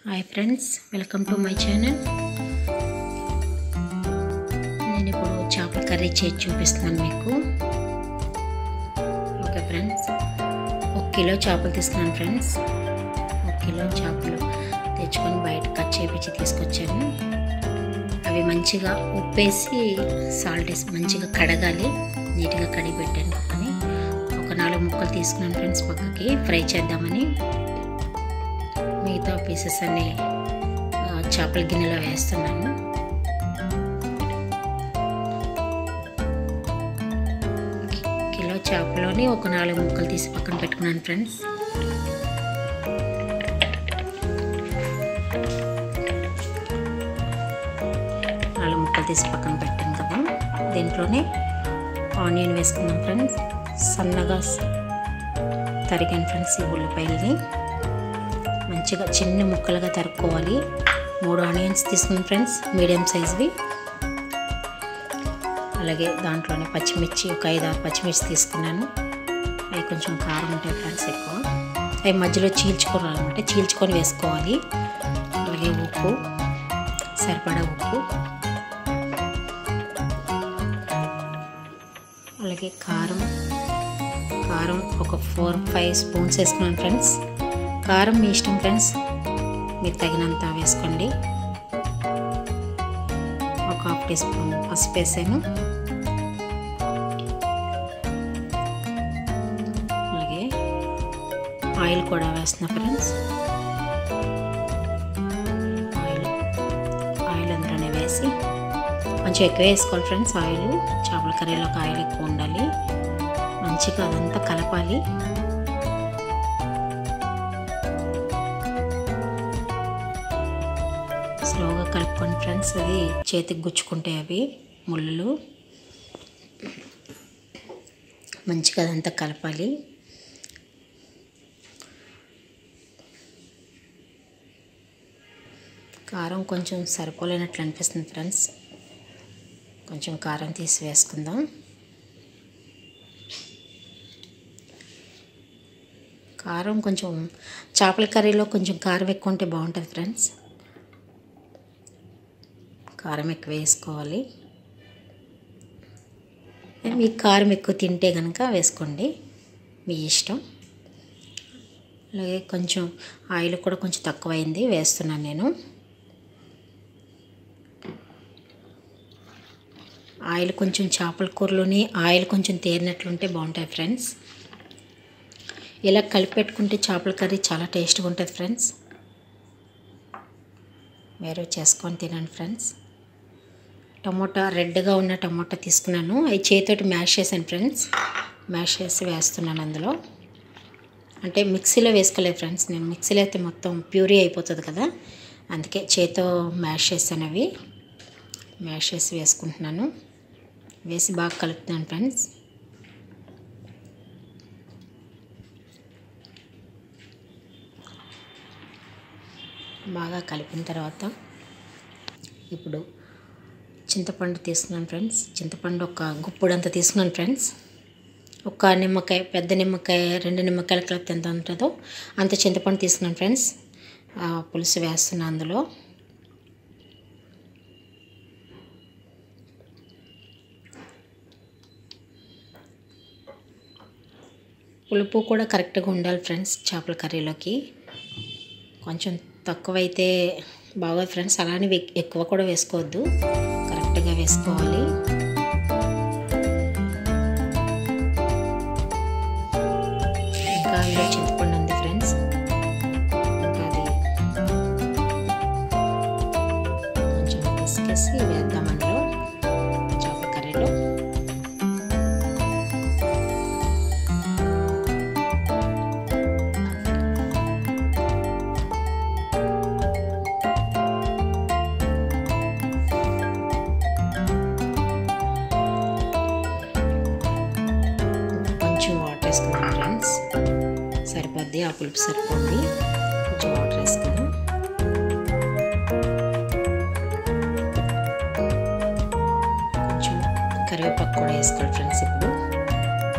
hi friends welcome to my channel నేను ఇప్పుడు చేపల కర్రీ చేసి చూపిస్తున్నాను మీకు ఓకే ఫ్రెండ్స్ ఒక కిలో చేపలు తీసుకున్నాను ఫ్రెండ్స్ ఒక కిలో చేపలు తెచ్చుకొని బయట కట్ చేపించి తీసుకొచ్చాను అవి మంచిగా ఉప్పేసి సాల్ట్ వేసి మంచిగా కడగాలి నీట్గా కడిగి పెట్టాను అని ఒక నాలుగు ముక్కలు తీసుకున్నాను ఫ్రెండ్స్ పక్కకి ఫ్రై చేద్దామని మిగతా పీసెస్ అన్ని ఆ, చేపల గిన్నెలో వేస్తున్నాను కిలో చేపలోని ఒక నాలుగు ముక్కలు తీసి పక్కన పెట్టుకున్నాను ఫ్రెండ్స్ నాలుగు ముక్కలు తీసి పక్కన పెట్టాను కదా దీంట్లోనే ఆనియన్ వేసుకుందాం ఫ్రెండ్స్ సన్నగా తరిగాను ఫ్రెండ్స్ ఈ ఉల్లిపాయలని మంచిగా చిన్న ముక్కలుగా తరుక్కోవాలి మూడు ఆనియన్స్ తీసుకున్నాను ఫ్రెండ్స్ మీడియం సైజ్వి అలాగే దాంట్లోనే పచ్చిమిర్చి ఒక ఐదు ఆరు పచ్చిమిర్చి తీసుకున్నాను అవి కొంచెం కారం ఉంటాయి ఫ్రెండ్స్ ఎక్కువ అవి మధ్యలో చీల్చుకోవాలన్నమాట చీల్చుకొని వేసుకోవాలి అలాగే ఉప్పు సరిపడా ఉప్పు అలాగే కారం కారం ఒక ఫోర్ ఫైవ్ స్పూన్స్ వేసుకున్నాను ఫ్రెండ్స్ కారం మీ ఇష్టం ఫ్రెండ్స్ మీరు తగినంత వేసుకోండి ఒక హాఫ్ టీ స్పూన్ పసుపు వేసాను అలాగే ఆయిల్ కూడా వేస్తున్నా ఫ్రెండ్స్ ఆయిల్ ఆయిల్ అందులోనే వేసి కొంచెం ఎక్కువ వేసుకోవాలి ఫ్రెండ్స్ ఆయిల్ చేపల కర్రీలోకి ఆయిల్ ఎక్కువ ఉండాలి మంచిగా అదంతా కలపాలి స్లోగా కలుపుకోండి ఫ్రెండ్స్ అది చేతికి గుచ్చుకుంటాయి అవి ముళ్ళు మంచిగా అదంతా కలపాలి కారం కొంచెం సరిపోలేనట్లు అనిపిస్తుంది ఫ్రెండ్స్ కొంచెం కారం తీసి వేసుకుందాం కారం కొంచెం చేపల కర్రీలో కొంచెం కారం ఎక్కువ ఉంటే బాగుంటుంది ఫ్రెండ్స్ కారం ఎక్కువ వేసుకోవాలి మీకు కారం ఎక్కువ తింటే కనుక వేసుకోండి మీ ఇష్టం అలాగే కొంచెం ఆయిల్ కూడా కొంచెం తక్కువైంది వేస్తున్నాను నేను ఆయిల్ కొంచెం చేపల కూరలోని ఆయిల్ కొంచెం తేరినట్లుంటే బాగుంటాయి ఫ్రెండ్స్ ఇలా కలిపి పెట్టుకుంటే చేపల కర్రీ చాలా టేస్ట్గా ఉంటుంది ఫ్రెండ్స్ మీరు చేసుకొని తినండి ఫ్రెండ్స్ టమోటా రెడ్గా ఉన్న టమోటా తీసుకున్నాను అవి చేతితోటి మ్యాష్ చేశాను ఫ్రెండ్స్ మ్యాష్ చేసి వేస్తున్నాను అందులో అంటే మిక్సీలో వేసుకోలేదు ఫ్రెండ్స్ నేను మిక్సీలో అయితే మొత్తం ప్యూరీ అయిపోతుంది కదా అందుకే చేతితో మ్యాష్ చేశాను అవి మ్యాష్ చేసి వేసుకుంటున్నాను వేసి బాగా కలుపుతున్నాను ఫ్రెండ్స్ బాగా కలిపిన తర్వాత ఇప్పుడు చింతపండు తీసుకున్నాను ఫ్రెండ్స్ చింతపండు ఒక గుప్పుడంతా తీసుకున్నాను ఫ్రెండ్స్ ఒక నిమ్మకాయ పెద్ద నిమ్మకాయ రెండు నిమ్మకాయల కలిపి ఎంత ఉంటుందో అంత చింతపండు తీసుకున్నాను ఫ్రెండ్స్ ఆ పులుసు వేస్తున్నాను అందులో పులుపు కూడా కరెక్ట్గా ఉండాలి ఫ్రెండ్స్ చేపల కర్రీలోకి కొంచెం తక్కువైతే బాగోదు ఫ్రెండ్స్ అలానే వెక్- ఎక్కువ కూడా వేసుకోవద్దు కరెక్ట్గా వేసుకోవాలి ఇంకా అందులో చింతపండు ఉంది ఫ్రెండ్స్ ఇంకా అది కొంచెం పిసికేసి వేద్దాం అందులో చేపల కర్రీలో కొంచెం వాటర్ వేసుకున్నాం ఫ్రెండ్స్ సరిపోద్ది ఆ పులుపు సరిపోద్ది కొంచెం వాటర్ వేసుకున్నాం కొంచెం కరివేపాకు కూడా వేసుకోవాలి ఫ్రెండ్స్ ఇప్పుడు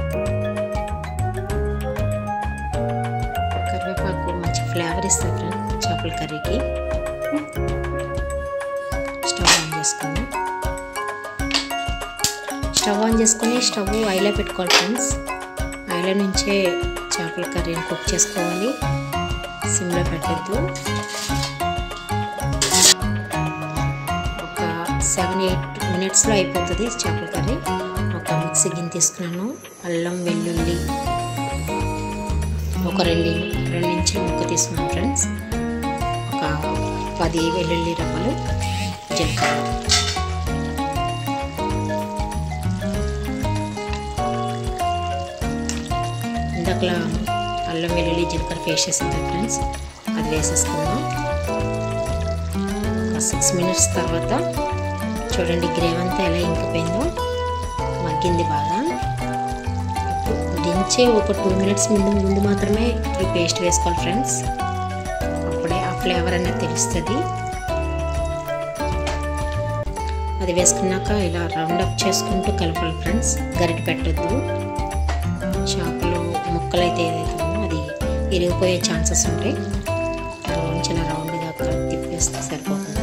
కరివేపాకు మంచి ఫ్లేవర్ ఇస్తుంది ఫ్రెండ్స్ చేపల కర్రీకి స్టవ్ ఆన్ చేసుకుందాం స్టవ్ ఆన్ చేసుకొని స్టవ్ ఆయిలో పెట్టుకోవాలి ఫ్రెండ్స్ ఆయిలో నుంచే చేపల కర్రీని కుక్ చేసుకోవాలి సిమ్లో పెట్టద్దు ఒక సెవెన్ ఎయిట్ మినిట్స్లో అయిపోతుంది చేపల కర్రీ ఒక మిక్సీ గిన్నె తీసుకున్నాను అల్లం వెల్లుల్లి ఒక రెండు రెండు ఇంచుల ముక్క తీసుకున్నాను ఫ్రెండ్స్ ఒక పది వెల్లుల్లి రవ్వలు జీలకర్ర ఇందాకలా అల్లం వెల్లుల్లి జీలకర్ర పేస్ట్ చేసింది ఫ్రెండ్స్ అది వేసేసుకుందాం ఒక సిక్స్ మినిట్స్ తర్వాత చూడండి గ్రేవ్ అంతా ఎలా ఇంకిపోయిందో మగ్గింది బాగా దించే ఒక టూ మినిట్స్ ముందు ముందు మాత్రమే ఈ పేస్ట్ వేసుకోవాలి ఫ్రెండ్స్ అప్పుడే ఆ ఫ్లేవర్ అనేది తెలుస్తుంది అది వేసుకున్నాక ఇలా రౌండ్ అప్ చేసుకుంటూ కలపాలి ఫ్రెండ్స్ గరిటె పెట్టద్దు చేపలు ముక్కలు అయితే ఏదైతే ఉందో అది ఇరిగిపోయే ఛాన్సెస్ ఉంటాయి రౌండ్ చిన్న రౌండ్గా తిప్పేస్తే సరిపోతుంది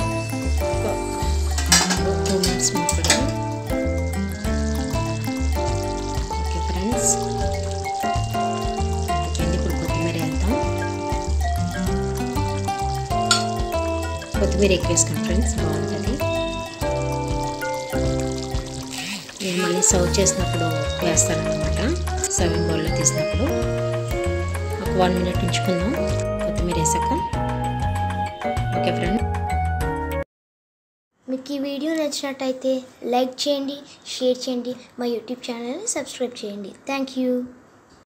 టూ మినిట్స్ ముక్కలు ఓకే ఫ్రెండ్స్ ఓకే ఇప్పుడు కొత్తిమీర వేద్దాం కొత్తిమీర ఎక్కువ వేసుకోండి ఫ్రెండ్స్ బాగుంటుంది నేను మళ్ళీ సర్వ్ చేసినప్పుడు వేస్తానన్నమాట సర్వింగ్ బౌల్లో తీసినప్పుడు ఒక వన్ మినిట్ ఉంచుకుందాం కొత్తిమీర వేసాక ఓకే ఫ్రెండ్ మీకు ఈ వీడియో నచ్చినట్టయితే లైక్ చేయండి షేర్ చేయండి మా యూట్యూబ్ ఛానల్ని సబ్స్క్రైబ్ చేయండి థ్యాంక్ యూ